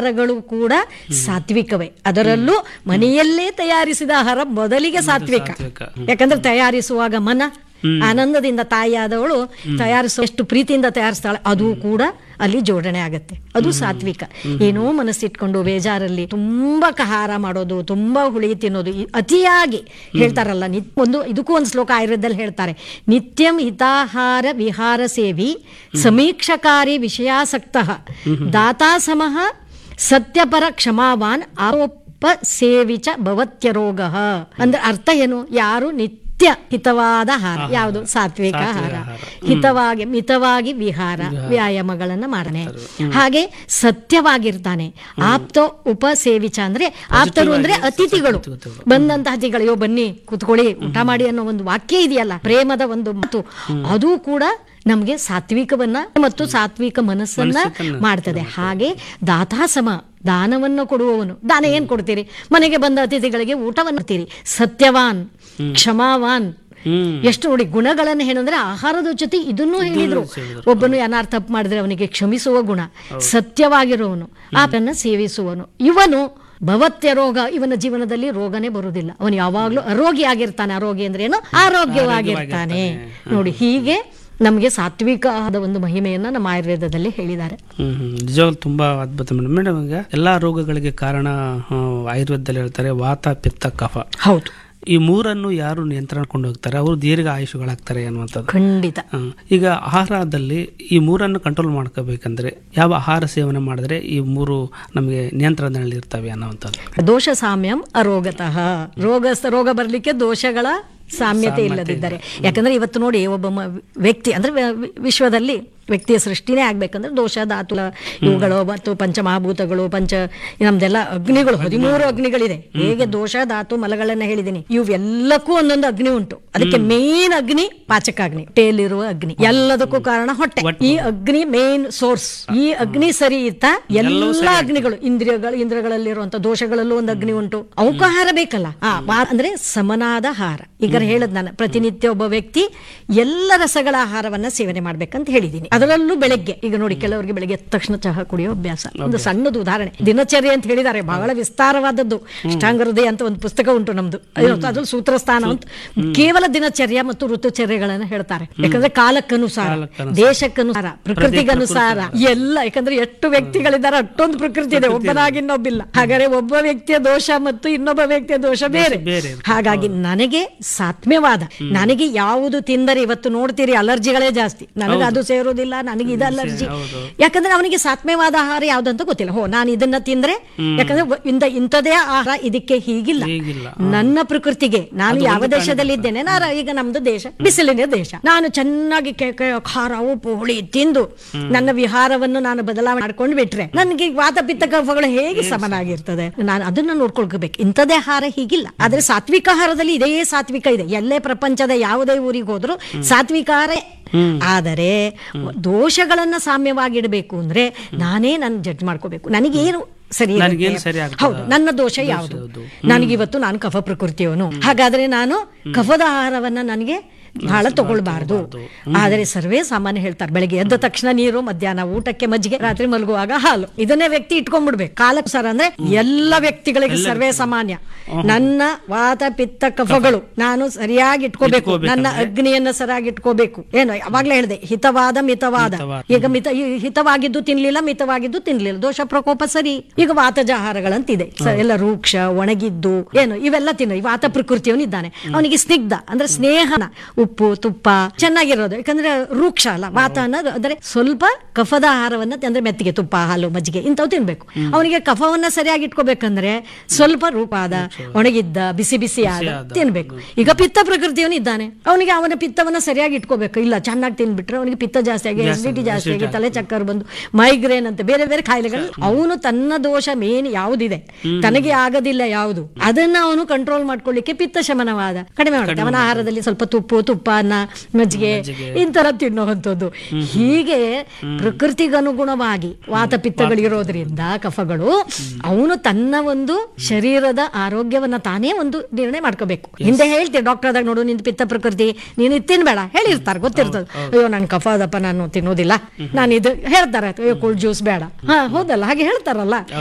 ಆಹಾರಗಳು ಕೂಡ ಸಾತ್ವಿಕವೇ ಅದರಲ್ಲೂ ಮನೆಯಲ್ಲೇ ತಯಾರಿಸಿದ ಆಹಾರ ಮೊದಲಿಗೆ ಸಾತ್ವಿಕ ಸಾತ್ವಿಕ. ಯಾಕಂದ್ರೆ ತಯಾರಿಸುವಾಗ ಮನ ಆನಂದದಿಂದ ತಾಯಿಯಾದವಳು ತಯಾರಿಸುವ ಎಷ್ಟು ಪ್ರೀತಿಯಿಂದ ತಯಾರಿಸ್ತಾಳೆ ಅದು ಕೂಡ ಅಲ್ಲಿ ಜೋಡಣೆ ಆಗತ್ತೆ ಅದು ಸಾತ್ವಿಕ ಏನೋ ಮನಸ್ಸಿಟ್ಕೊಂಡು ಬೇಜಾರಲ್ಲಿ ತುಂಬಾ ಕಹಾರ ಮಾಡೋದು ತುಂಬಾ ಹುಳಿ ತಿನ್ನೋದು ಈ ಅತಿಯಾಗಿ ಹೇಳ್ತಾರಲ್ಲ ನಿತ್ ಒಂದು ಇದಕ್ಕೂ ಒಂದು ಶ್ಲೋಕ ಆಯುರ್ವೇದದಲ್ಲಿ ಹೇಳ್ತಾರೆ ನಿತ್ಯಂ ಹಿತಾಹಾರ ವಿಹಾರ ಸೇವಿ ಸಮೀಕ್ಷಕಾರಿ ವಿಷಯಾಸಕ್ತ ದಾತಾ ಸಮಃ ಸತ್ಯಪರ ಕ್ಷಮಾವಾನ್ ಆರೋಪ ಸೇವಿಚ ಭವತ್ಯರೋಗ ಅಂದ್ರೆ ಅರ್ಥ ಏನು ಯಾರು ನಿತ್ಯ ಹಿತವಾದ ಆಹಾರ ಯಾವುದು ಸಾತ್ವಿಕ ಆಹಾರ ಹಿತವಾಗಿ ಮಿತವಾಗಿ ವಿಹಾರ ವ್ಯಾಯಾಮಗಳನ್ನ ಮಾಡನೆ ಹಾಗೆ ಸತ್ಯವಾಗಿರ್ತಾನೆ ಆಪ್ತ ಉಪಸೇವಿಚ ಅಂದ್ರೆ ಆಪ್ತರು ಅಂದ್ರೆ ಅತಿಥಿಗಳು ಬಂದಂತ ಅತಿಥಿಗಳು ಅಯ್ಯೋ ಬನ್ನಿ ಕುತ್ಕೊಳ್ಳಿ ಊಟ ಮಾಡಿ ಅನ್ನೋ ಒಂದು ವಾಕ್ಯ ಇದೆಯಲ್ಲ ಪ್ರೇಮದ ಒಂದು ಮಾತು ಅದು ಕೂಡ ನಮಗೆ ಸಾತ್ವಿಕವನ್ನ ಮತ್ತು ಸಾತ್ವಿಕ ಮನಸ್ಸನ್ನ ಮಾಡ್ತದೆ ಹಾಗೆ ದಾತಾಸಮ ದಾನವನ್ನು ಕೊಡುವವನು ದಾನ ಏನ್ ಕೊಡ್ತೀರಿ ಮನೆಗೆ ಬಂದ ಅತಿಥಿಗಳಿಗೆ ಊಟವನ್ನು ಕೊಡ್ತೀರಿ ಸತ್ಯವಾನ್ ಕ್ಷಮಾವಾನ್ ಹ್ಮ್ ಎಷ್ಟು ನೋಡಿ ಗುಣಗಳನ್ನು ಏನಂದ್ರೆ ಆಹಾರದ ಜೊತೆ ಇದನ್ನೂ ಹೇಳಿದ್ರು ಒಬ್ಬನು ಏನಾರು ತಪ್ಪು ಮಾಡಿದ್ರೆ ಅವನಿಗೆ ಕ್ಷಮಿಸುವ ಗುಣ ಸತ್ಯವಾಗಿರುವವನು ಆತನ ಸೇವಿಸುವನು ಇವನು ಭವತ್ಯ ರೋಗ ಇವನ ಜೀವನದಲ್ಲಿ ರೋಗನೇ ಬರುವುದಿಲ್ಲ ಅವನು ಯಾವಾಗ್ಲೂ ಅರೋಗಿ ಆಗಿರ್ತಾನೆ ಆರೋಗ್ಯ ಅಂದ್ರೆ ಏನು ಆರೋಗ್ಯವಾಗಿರ್ತಾನೆ ನೋಡಿ ಹೀಗೆ ನಮಗೆ ಸಾತ್ವಿಕ ಆದ ಒಂದು ಮಹಿಮೆಯನ್ನ ನಮ್ಮ ಆಯುರ್ವೇದದಲ್ಲಿ ಹೇಳಿದ್ದಾರೆ ಹ್ಮ್ ಹ್ಮ್. ನಿಜವಾಗ್ಲೂ ತುಂಬಾ ಅದ್ಭುತ ಮೇಡಮ್ ಮೇಡಮ್ ಈಗ ಎಲ್ಲಾ ರೋಗಗಳಿಗೆ ಕಾರಣ ಆ, ಆಯುರ್ವೇದದಲ್ಲಿ ಹೇಳ್ತಾರೆ ವಾತ ಪಿತ್ತ ಕಫ ಹೌದು ಈ ಮೂರನ್ನು ಯಾರು ನಿಯಂತ್ರಣಕೊಂಡು ಹೋಗ್ತಾರೆ ಅವರು ದೀರ್ಘ ಆಯುಷುಗಳಾಗ್ತಾರೆ ಅನ್ನುವಂಥದ್ದು ಖಂಡಿತ ಆ, ಈಗ ಆಹಾರದಲ್ಲಿ ಈ ಮೂರನ್ನು ಕಂಟ್ರೋಲ್ ಮಾಡ್ಕೋಬೇಕಂದ್ರೆ ಯಾವ ಆಹಾರ ಸೇವನೆ ಮಾಡಿದ್ರೆ ಈ ಮೂರು ನಮಗೆ ನಿಯಂತ್ರಣದಲ್ಲಿ ಇರ್ತವೆ ಅನ್ನುವಂಥದ್ದು ದೋಷ ಸಾಮ್ಯಂ ಅರೋಗತಃ ರೋಗ ರೋಗ ಬರಲಿಕ್ಕೆ ದೋಷಗಳ ಸಾಮ್ಯತೆ ಇಲ್ಲದಿದ್ದರೆ ಯಾಕಂದ್ರೆ ಇವತ್ತು ನೋಡಿ ಒಬ್ಬ ಮ- ವ್ಯಕ್ತಿ ಅಂದ್ರೆ ವ- ವಿಶ್ವದಲ್ಲಿ ವ್ಯಕ್ತಿಯ ಸೃಷ್ಟಿನೇ ಆಗ್ಬೇಕಂದ್ರೆ ದೋಷ ಧಾತು ಇವುಗಳು ಮತ್ತು ಪಂಚಮಹಾಭೂತಗಳು ಪಂಚ ನಮ್ದೆಲ್ಲ ಅಗ್ನಿಗಳು ಹದಿಮೂರು ಅಗ್ನಿಗಳಿದೆ ಹೇಗೆ ದೋಷ ಧಾತು ಮಲಗಳನ್ನ ಹೇಳಿದ್ದೀನಿ ಇವೆಲ್ಲಕ್ಕೂ ಒಂದೊಂದು ಅಗ್ನಿ ಉಂಟು ಅದಕ್ಕೆ ಮೇನ್ ಅಗ್ನಿ ಪಾಚಕಾಗ್ನಿ ಹೊಟ್ಟೆಯಲ್ಲಿರುವ ಅಗ್ನಿ ಎಲ್ಲದಕ್ಕೂ ಕಾರಣ ಹೊಟ್ಟೆ ಈ ಅಗ್ನಿ ಮೇನ್ ಸೋರ್ಸ್ ಈ ಅಗ್ನಿ ಸರಿ ಇತ್ತ ಎಲ್ಲ ಅಗ್ನಿಗಳು ಇಂದ್ರಿಯಗಳು ಇಂದ್ರಿಯಗಳಲ್ಲಿರುವಂತ ದೋಷಗಳಲ್ಲೂ ಒಂದು ಅಗ್ನಿ ಉಂಟು ಅವಕ್ಕೂ ಆಹಾರ ಬೇಕಲ್ಲ ಆ, ಬಾ- ಅಂದ್ರೆ ಸಮನಾದ ಆಹಾರ ಈಗ ಹೇಳದ್ ನಾನು ಪ್ರತಿನಿತ್ಯ ಒಬ್ಬ ವ್ಯಕ್ತಿ ಎಲ್ಲ ರಸಗಳ ಆಹಾರವನ್ನ ಸೇವನೆ ಮಾಡ್ಬೇಕಂತ ಹೇಳಿದೀನಿ ಅದರಲ್ಲೂ ಬೆಳಗ್ಗೆ ಈಗ ನೋಡಿ ಕೆಲವರಿಗೆ ಬೆಳಗ್ಗೆ ಎದ್ದ ತಕ್ಷಣ ಚಹಾ ಕುಡಿಯೋ ಅಭ್ಯಾಸ ಒಂದು ಸಣ್ಣದು ಉದಾಹರಣೆ ದಿನಚರ್ಯ ಅಂತ ಹೇಳಿದ್ದಾರೆ ಬಹಳ ವಿಸ್ತಾರವಾದದ್ದು ಅಷ್ಟಾಂಗ ಹೃದಯ ಅಂತ ಒಂದು ಪುಸ್ತಕ ಉಂಟು ನಮ್ದು ಅದ್ರಲ್ಲಿ ಸೂತ್ರಸ್ಥಾನ ಅಂತ ಕೇವಲ ದಿನಚರ್ಯ ಮತ್ತು ಋತುಚರ್ಯಗಳನ್ನ ಹೇಳ್ತಾರೆ ಯಾಕಂದ್ರೆ ಕಾಲಕ್ಕನುಸಾರ ದೇಶಕ್ಕನುಸಾರ ಪ್ರಕೃತಿಗನುಸಾರ ಎಲ್ಲ ಯಾಕಂದ್ರೆ ಎಷ್ಟು ವ್ಯಕ್ತಿಗಳಿದ್ದಾರೆ ಅಷ್ಟೊಂದು ಪ್ರಕೃತಿ ಇದೆ ಒಬ್ಬನಾಗಿ ಇನ್ನೊಬ್ಬಿಲ್ಲ ಹಾಗಾದ್ರೆ ಒಬ್ಬ ವ್ಯಕ್ತಿಯ ದೋಷ ಮತ್ತು ಇನ್ನೊಬ್ಬ ವ್ಯಕ್ತಿಯ ದೋಷ ಬೇರೆ ಬೇರೆ ಹಾಗಾಗಿ ನನಗೆ ಸಾತ್ಮ್ಯವಾದ ನನಗೆ ಯಾವುದು ತಿಂದರೆ ಇವತ್ತು ನೋಡ್ತೀರಿ ಅಲರ್ಜಿಗಳೇ ಜಾಸ್ತಿ ನನಗೆ ಅದು ಸೇರೋದಿಲ್ಲ ನನಗೆ ಇದು ಅಲರ್ಜಿ ಯಾಕಂದ್ರೆ ಅವನಿಗೆ ಸಾತ್ಮ್ಯವಾದ ಆಹಾರ ಯಾವ್ದಂತ ಗೊತ್ತಿಲ್ಲ ಹೋ ನಾನು ಇದನ್ನ ತಿಂದ್ರೆ ಯಾಕಂದ್ರೆ ವ- ಇಂದ ಇಂಥದೇ ಆಹಾರ ಇದಕ್ಕೆ ಹೀಗಿಲ್ಲ ಹೀಗಿಲ್ಲ. ನನ್ನ ಪ್ರಕೃತಿಗೆ ನಾನು ಯಾವ ದೇಶದಲ್ಲಿ ಇದ್ದೇನೆ ನಾನು ಈಗ ನಮ್ದು ದೇಶ ಬಿಸಿಲಿನ ದೇಶ ನಾನು ಚೆನ್ನಾಗಿ ಕೆ- ಕೆ- ಖಾರ ಉಪ್ಪು ಹುಳಿ ತಿಂದು ನನ್ನ ವಿಹಾರವನ್ನು ನಾನು ಬದಲಾವಣೆ ಮಾಡ್ಕೊಂಡು ಬಿಟ್ರೆ ನನಗೆ ವಾತ ಪಿತ್ತ ಕಫಗಳು ಹೇಗೆ ಸಮನಾಗಿರ್ತದೆ ನಾನು ಅದನ್ನ ನೋಡ್ಕೊಳ್ಬೇಕು ಇಂಥದೇ ಆಹಾರ ಹೀಗಿಲ್ಲ ಆದ್ರೆ ಸಾತ್ವಿಕ ಆಹಾರದಲ್ಲಿ ಇದೇ ಸಾತ್ವಿಕ ಇದೆ ಎಲ್ಲೇ ಪ್ರಪಂಚದ ಯಾವುದೇ ಊರಿಗೆ ಹೋದ್ರು ಸಾತ್ವಿಕ ಆಹಾರ ಆದರೆ ದೋಷಗಳನ್ನ ಸಾಮ್ಯವಾಗಿಡಬೇಕು ಅಂದ್ರೆ ನಾನೇ ನನ್ನ ಜಡ್ಜ್ ಮಾಡ್ಕೋಬೇಕು ನನಗೇನು ಸರಿ ಇರುತ್ತೆ? ನನಗೇನು ಸರಿ ಆಗ್ತದ? ಹೌದು ನನ್ನ ದೋಷ ಯಾವುದು ನನಗಿವತ್ತು ನಾನು ಕಫ ಪ್ರಕೃತಿಯವನು ಹಾಗಾದ್ರೆ ನಾನು ಕಫದ ಆಹಾರವನ್ನ ನನಗೆ ಬಹಳ ತಗೊಳ್ಬಾರ್ದು ಆದರೆ ಸರ್ವೇ ಸಾಮಾನ್ಯ ಹೇಳ್ತಾರೆ ಬೆಳಗ್ಗೆ ಎದ್ದ ತಕ್ಷಣ ನೀರು ಮಧ್ಯಾಹ್ನ ಊಟಕ್ಕೆ ಮಜ್ಜಿಗೆ ರಾತ್ರಿ ಮಲಗುವಾಗ ಹಾಲು ಇದನ್ನೇ ವ್ಯಕ್ತಿ ಇಟ್ಕೊಂಡ್ಬಿಡ್ಬೇಕು ಕಾಲಕ್ಕುಸಾರ ಅಂದ್ರೆ ಎಲ್ಲ ವ್ಯಕ್ತಿಗಳಿಗೆ ಸರ್ವೇ ಸಾಮಾನ್ಯ ನನ್ನ ವಾತ ಪಿತ್ತ ಕಫಗಳು ನಾನು ಸರಿಯಾಗಿ ಇಟ್ಕೋಬೇಕು ನನ್ನ ಅಗ್ನಿಯನ್ನ ಸರಿಯಾಗಿ ಇಟ್ಕೋಬೇಕು ಏನು ಅವಾಗ್ಲೇ ಹೇಳಿದೆ ಹಿತವಾದ ಮಿತವಾದ ಈಗ ಮಿತ ಈ ಹಿತವಾಗಿದ್ದು ತಿನ್ಲಿಲ್ಲ ಮಿತವಾಗಿದ್ದು ತಿನ್ಲಿಲ್ಲ ದೋಷ ಪ್ರಕೋಪ ಸರಿ ಈಗ ವಾತಜ ಆಹಾರಗಳಂತಿದೆ ಸ- ಎಲ್ಲ ರೂಕ್ಷ ಒಣಗಿದ್ದು ಏನು ಇವೆಲ್ಲ ತಿನ್ನ ಈ ವಾತ ಪ್ರಕೃತಿಯವನಿದ್ದಾನೆ ಅವನಿಗೆ ಸ್ನಿಗ್ಧ ಅಂದ್ರೆ ಸ್ನೇಹನ ಉಪ್ಪು ತುಪ್ಪ ಚೆನ್ನಾಗಿರೋದು ಯಾಕಂದ್ರೆ ರೂಕ್ಷ ಅಲ್ಲ ವಾತ ಅನ್ನೋದು ಅಂದ್ರೆ ಸ್ವಲ್ಪ ಕಫದ ಆಹಾರವನ್ನ ತಿ- ಅಂದ್ರೆ ಮೆತ್ತಿಗೆ ತುಪ್ಪ ಹಾಲು ಮಜ್ಜಿಗೆ ಇಂಥವು ತಿನ್ಬೇಕು ಅವನಿಗೆ ಕಫವನ್ನ ಸರಿಯಾಗಿ ಇಟ್ಕೋಬೇಕಂದ್ರೆ ಸ್ವಲ್ಪ ರೂಪಾದ ಒಣಗಿದ್ದ ಬಿಸಿ ಬಿಸಿ ಆದ ತಿನ್ಬೇಕು ಈಗ ಪಿತ್ತ ಪ್ರಕೃತಿಯವನು ಇದ್ದಾನೆ ಅವನಿಗೆ ಅವನ ಪಿತ್ತವನ್ನ ಸರಿಯಾಗಿ ಇಟ್ಕೋಬೇಕು ಇಲ್ಲ ಚೆನ್ನಾಗಿ ತಿನ್ಬಿಟ್ರೆ ಅವನಿಗೆ ಪಿತ್ತ ಜಾಸ್ತಿ ಆಗಿ ಎಸಿಡಿಟಿ ಜಾಸ್ತಿ ಆಗಿ ತಲೆ ಚಕ್ಕರ್ ಬಂದು ಮೈಗ್ರೇನ್ ಅಂತ ಬೇರೆ ಬೇರೆ ಕಾಯಿಲೆಗಳು ಅವನು ತನ್ನ ದೋಷ ಮೇನ್ ಯಾವುದಿದೆ ತನಗೆ ಆಗದಿಲ್ಲ ಯಾವುದು ಅದನ್ನ ಅವನು ಕಂಟ್ರೋಲ್ ಮಾಡ್ಕೊಳ್ಳಿಕ್ಕೆ ಪಿತ್ತ ಶಮನವಾದ ಕಡಿಮೆ ಮಾಡುತ್ತೆ ಅವನ ಆಹಾರದಲ್ಲಿ ಸ್ವಲ್ಪ ತುಪ್ಪು ತುಪ್ಪ ಅನ್ನ ಮಜ್ಜಿಗೆ ಇಂತರ ತಿನ್ನುವಂಥದ್ದು ಹೀಗೆ ಪ್ರಕೃತಿಗನುಗುಣವಾಗಿ ವಾತ ಪಿತ್ತಗಳಿರೋದ್ರಿಂದ ಕಫಗಳು ಅವನು ತನ್ನ ಒಂದು ಶರೀರದ ಆರೋಗ್ಯವನ್ನ ತಾನೇ ಒಂದು ನಿರ್ಣಯ ಮಾಡ್ಕೋಬೇಕು ಹಿಂದೆ ಹೇಳ್ತೀವಿ ಡಾಕ್ಟರ್ ಆದಾಗ ನೋಡು ನಿಂದು ಪಿತ್ತ ಪ್ರಕೃತಿ ನೀನು ಇದು ತಿನ್ಬೇಡ ಹೇಳಿರ್ತಾರೆ ಗೊತ್ತಿರ್ತದೆ ಅಯ್ಯೋ ನನ್ ಕಫ ಅದಪ್ಪ ನಾನು ತಿನ್ನೋದಿಲ್ಲ ನಾನು ಇದು ಹೇಳ್ತಾರೆ ಅಯ್ಯೋ ಕೂಲ್ ಜ್ಯೂಸ್ ಬೇಡ ಹಾ ಹೌದಲ್ಲ ಹಾಗೆ ಹೇಳ್ತಾರಲ್ಲ